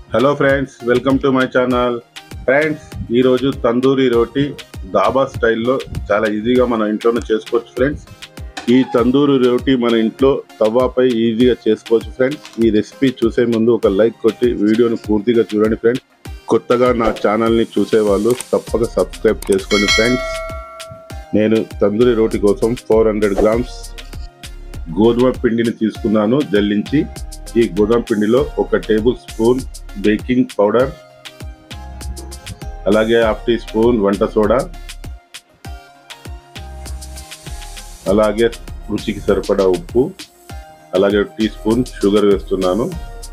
hello friends welcome to my channel friends ఈరోజు తందూరి రోటీ దాబా స్టైల్లో చాలా ఈజీగా మన ఇంట్లోనే చేసుకోవచ్చు ఫ్రెండ్స్ ఈ తందూరి రోటీ మన ఇంట్లో తవ్వాపై ఈజీగా చేసుకోవచ్చు ఫ్రెండ్స్ ఈ రెసిపీ చూసే ముందు ఒక లైక్ కొట్టి వీడియోని పూర్తిగా చూడండి ఫ్రెండ్స్ కొత్తగా నా ఛానల్ని చూసేవాళ్ళు తప్పక సబ్స్క్రైబ్ చేసుకోండి ఫ్రెండ్స్ నేను తందూరి రోటీ కోసం ఫోర్ హండ్రెడ్ గ్రామ్స్ గోధుమ పిండిని తీసుకున్నాను జల్లించి ఈ గోధుమ పిండిలో ఒక టేబుల్ స్పూన్ బేకింగ్ పౌడర్ అలాగే హాఫ్ టీ స్పూన్ వంట సోడా అలాగే రుచికి సరిపడా ఉప్పు అలాగే టీ స్పూన్ షుగర్ వేస్తున్నాను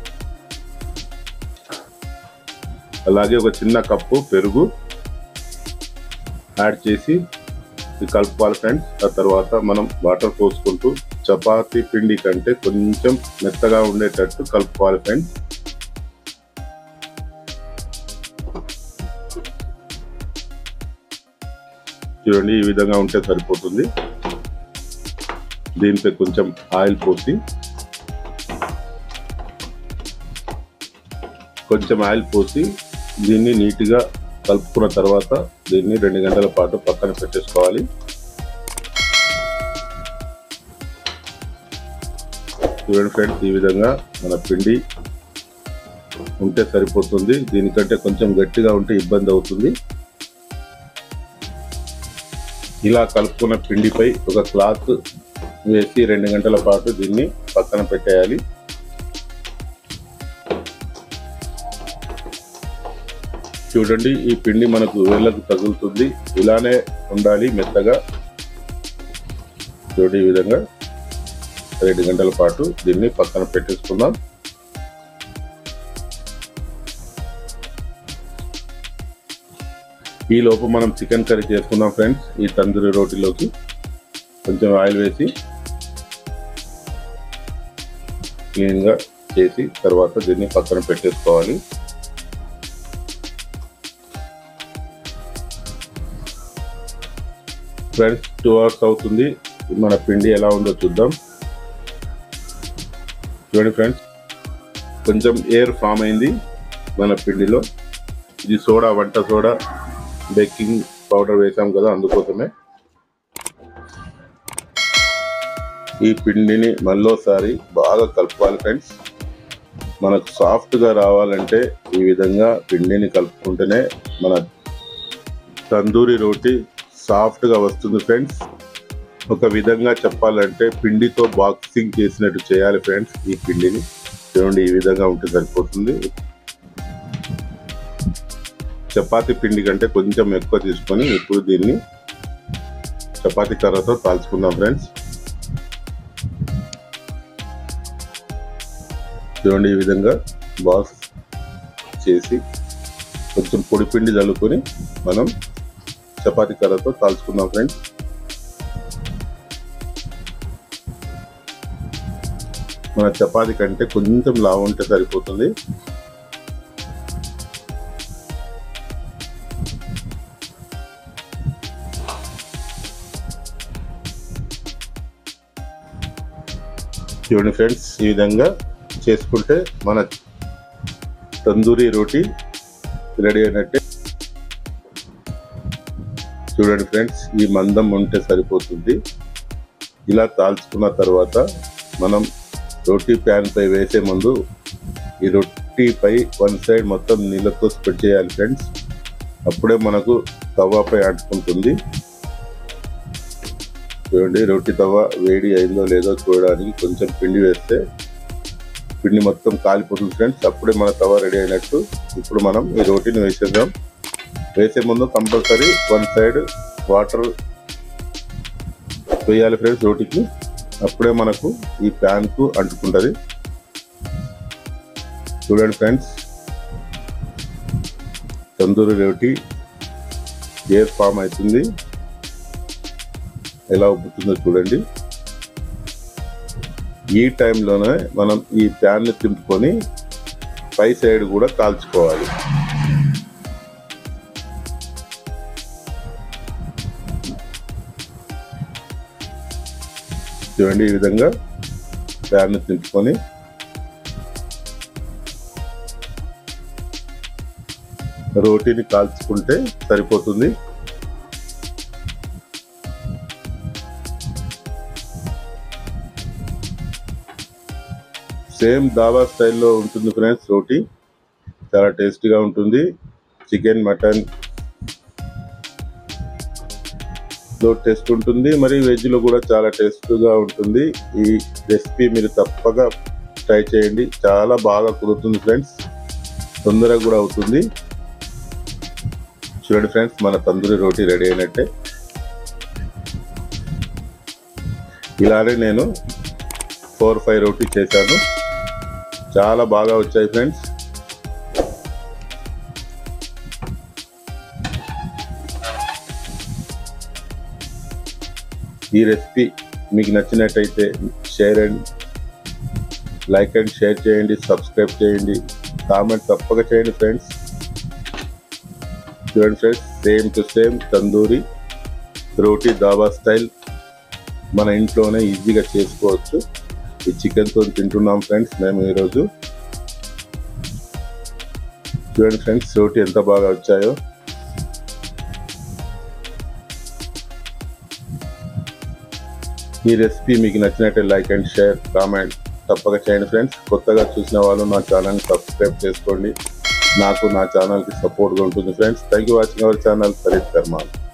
అలాగే ఒక చిన్న కప్పు పెరుగు యాడ్ చేసి ఇది కలుపుకోవాలి ఫ్రెండ్స్ ఆ తర్వాత మనం వాటర్ పోసుకుంటూ చపాతీ పిండి కంటే కొంచెం మెత్తగా ఉండేటట్టు కలుపుకోవాలి ఫ్రెండ్స్ చూడండి ఈ విధంగా ఉంటే సరిపోతుంది దీనిపై కొంచెం ఆయిల్ పోసి కొంచెం ఆయిల్ పోసి దీన్ని నీట్గా కలుపుకున్న తర్వాత దీన్ని రెండు గంటల పాటు పక్కన పెట్టేసుకోవాలి చూడండి ఫ్రెండ్స్ ఈ విధంగా మన పిండి ఉంటే సరిపోతుంది దీనికంటే కొంచెం గట్టిగా ఉంటే ఇబ్బంది అవుతుంది ఇలా కలుపుకున్న పిండిపై ఒక క్లాత్ వేసి రెండు గంటల పాటు దీన్ని పక్కన పెట్టేయాలి చూడండి ఈ పిండి మనకు వేళ్ళకు తగులుతుంది ఇలానే ఉండాలి మెత్తగా చూడండి ఈ విధంగా రెండు గంటల పాటు దీన్ని పక్కన పెట్టేసుకుందాం ఈ లోపు మనం చికెన్ కర్రీ చేసుకుందాం ఫ్రెండ్స్ ఈ తందూరి రోటీలోకి కొంచెం ఆయిల్ వేసి క్లీన్గా చేసి తర్వాత దీన్ని పక్కన పెట్టేసుకోవాలి ఫ్రెండ్స్ టూ అవర్స్ అవుతుంది మన పిండి ఎలా ఉందో చూద్దాం చూడండి ఫ్రెండ్స్ కొంచెం ఎయిర్ ఫామ్ అయింది మన పిండిలో ఇది సోడా వంట సోడా బేకింగ్ పౌడర్ వేసాం కదా అందుకోసమే ఈ పిండిని మళ్ళోసారి బాగా కలుపుకోవాలి ఫ్రెండ్స్ మనకు సాఫ్ట్గా రావాలంటే ఈ విధంగా పిండిని కలుపుకుంటేనే మన తందూరి రోటీ సాఫ్ట్గా వస్తుంది ఫ్రెండ్స్ ఒక విధంగా చెప్పాలంటే పిండితో బాక్సింగ్ చేసినట్టు చేయాలి ఫ్రెండ్స్ ఈ పిండిని చూడండి ఈ విధంగా ఉంటే సరిపోతుంది చపాతి పిండి కంటే కొంచెం ఎక్కువ తీసుకొని ఇప్పుడు దీన్ని చపాతి కర్రతో కాల్చుకుందాం ఫ్రెండ్స్ చూడండి ఈ విధంగా బాక్స్ చేసి కొంచెం పొడి పిండి చల్లుకొని మనం చపాతి కర్రతో కాల్చుకుందాం ఫ్రెండ్స్ మన చపాతి కంటే కొంచెం లావు ఉంటే సరిపోతుంది చూడండి ఫ్రెండ్స్ ఈ విధంగా చేసుకుంటే మన తందూరి రోటీ రెడీ అయినట్టే చూడండి ఫ్రెండ్స్ ఈ మందం ఉంటే సరిపోతుంది ఇలా తాల్చుకున్న తర్వాత మనం రోటీ ప్యాన్ పై వేసే ముందు ఈ రొట్టిపై వన్ సైడ్ మొత్తం నీళ్ళతో స్ప్రెడ్ చేయాలి ఫ్రెండ్స్ అప్పుడే మనకు తవ్వాపై అంటుకుంటుంది చూడండి రొట్టి తవ్వ వేడి అయిందో లేదో చూడడానికి కొంచెం పిండి వేస్తే పిండి మొత్తం కాలిపోతుంది ఫ్రెండ్స్ అప్పుడే మన తవ రెడీ అయినట్టు ఇప్పుడు మనం ఈ రోటీని వేసేద్దాం వేసే ముందు కంపల్సరీ వన్ సైడ్ వాటర్ వేయాలి ఫ్రెండ్స్ రోటీకి అప్పుడే మనకు ఈ ప్యాన్కు అంటుకుంటుంది చూడండి friends tandoori roti air form అవుతుంది ఎలా ఉబ్బుతుందో చూడండి ఈ టైంలోనే మనం ఈ ప్యాన్ని తింపుకొని పై సైడ్ కూడా కాల్చుకోవాలి చూడండి ఈ విధంగా ప్యాన్ తింపుకొని రోటీని కాల్చుకుంటే సరిపోతుంది సేమ్ దాబా స్టైల్లో ఉంటుంది ఫ్రెండ్స్ రోటీ చాలా టేస్టీగా ఉంటుంది చికెన్ మటన్ లో టేస్ట్ ఉంటుంది మరి వెజ్లో కూడా చాలా టేస్ట్గా ఉంటుంది ఈ రెసిపీ మీరు తప్పక ట్రై చేయండి చాలా బాగా కుదురుతుంది ఫ్రెండ్స్ తొందరగా కూడా అవుతుంది చూడండి ఫ్రెండ్స్ మన తందూరి రోటీ రెడీ అయినట్టే ఇలానే నేను ఫోర్ ఫైవ్ రోటీ చేశాను చాలా బాగా వచ్చాయి ఫ్రెండ్స్ ఈ రెసిపీ మీకు నచ్చినట్టయితే share and like and share చేయండి సబ్స్క్రైబ్ చేయండి కామెంట్ తప్పక చేయండి ఫ్రెండ్స్ చూడండి friends same to same tandoori roti dhaba style మన ఇంట్లోనే ఈజీగా చేసుకోవచ్చు ఈ చికెన్తో తింటున్నాం ఫ్రెండ్స్ మేము ఈరోజు చూడండి ఫ్రెండ్స్ రోటీ ఎంత బాగా వచ్చాయో ఈ రెసిపీ మీకు నచ్చినట్టే లైక్ అండ్ షేర్ కామెంట్ తప్పక చేయండి ఫ్రెండ్స్ కొత్తగా చూసిన వాళ్ళు నా ఛానల్ని సబ్స్క్రైబ్ చేసుకోండి నాకు నా ఛానల్కి సపోర్ట్గా ఉంటుంది friends thank you watching our channel Farid కర్మాల్